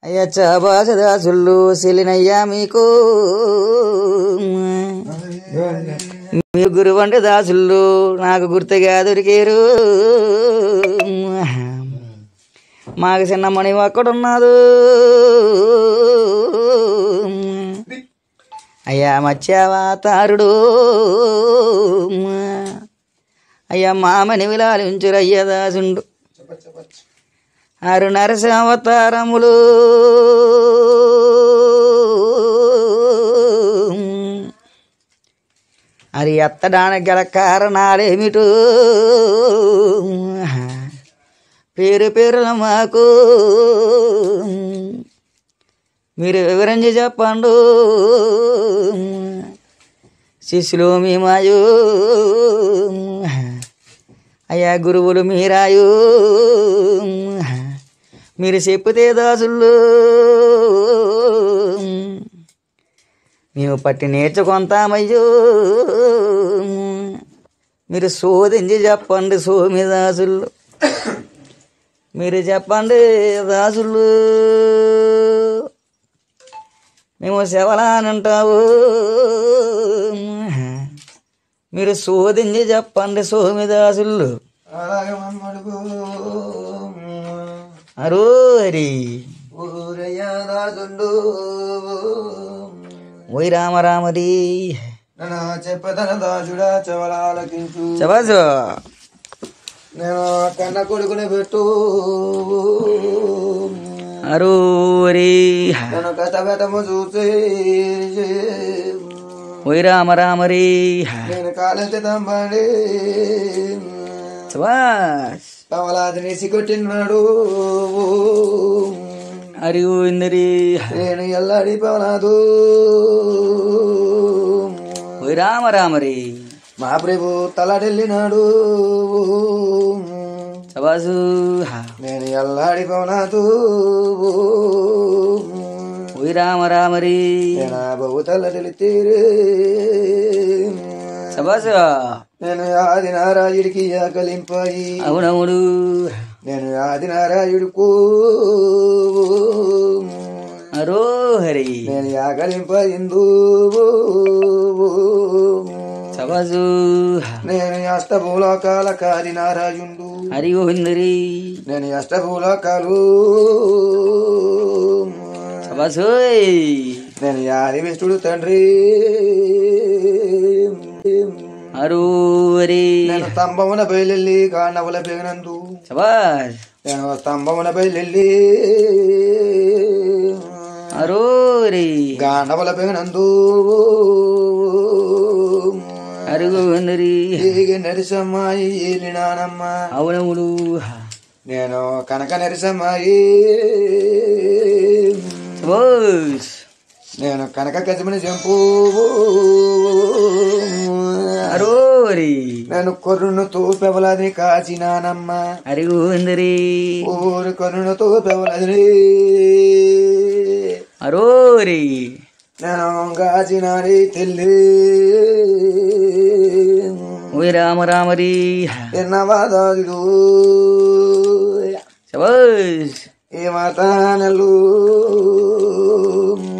అయ్యా చాబాస దాసుళ్ళు సెలినయ్యా మీకు మీరు గురువంటి దాసుళ్ళు నాకు గుర్తుగా దొరికారు మాకు చిన్న మణి ఒక్కడున్నాదు అయ్యా మచ్చావా తారుడు అయ్యా మామని విలాలించురు అయ్యా దాసుండు ఆరు నరసింహవతారములు అది ఎత్తడానికి గల కారణాలేమిటో పేరు పేరుల మాకు మీరు వివరించి చెప్పండు శిష్యులు మీ మాయు అయ్యా గురువులు మీరాయు మీరు చెప్పితే దాసులు మేము పట్టి నేర్చుకుంటామయ్యో మీరు శోధించి చెప్పండి సోమి దాసులు మీరు చెప్పండి దాసులు మేము శవలానంటావు మీరు శోధించి చెప్పండి సోమిదాసులు అలాగే మమ్మడుగు అరో హరి ఊరయ్యాదాసుండు ఓయ్ రామ రామరి నన్ను చెప్పదన దాసుడా చెవలాలకించు చబాజు నేను కన్న కొడుకుని పెట్టు అరో హరి నేను కష్టపెట్టము చూసి ఓయ్ రామ రామరి నేను కాలెత్తి తంబడి చబాస్ కమలాది నీసి కొట్టినాడు హరి గోవిందరి నేను ఎల్లాడి పవనాదు ఓయ్ రామ రామరి మా ప్రభు తలడెళ్ళినాడు చబాసు నేను ఎల్లాడి పవనాదు ఓయ్ రామ రామరి నేను బహు తలడెలితేరే చబాసు నేను ఆది నారాయుడికి ఆకలింపాయి అవునవుడు నేను ఆది నారాయుడుకు అరో హరి నేను ఆకలింపయిందు చబాసు నేను అష్టభూలోకాల కాది నారాయుండు హరి గోవిందరి నేను అష్టభూలోకాలు చబాసు నేను యాది విష్ణుడు తండ్రి అరో హరి నేను స్తంభమున బయలెల్లి కాండవుల పెగినందు చబాస్ నేను స్తంభమున బయలెల్లి అరో హరి గాండవుల పెగినందు హరి గోవిందరి ఈగ నరిసమ్మాయి ఏలినానమ్మ అవునవుడు నేను కనక నరిసమ్మాయి చబాస్ నేను కనక కసిమని చెంపు అరో హరి నేను కొర్రును పెవలది కాచినానమ్మ హరి గోవిందరి ఊరు కొర్రును పెవలది అరో హరి నేను కాచినారి తెల్లి ఓయ్ రామ రామరి ఎన్నవాదాదుడు చబాస్ ఏ మాతానలు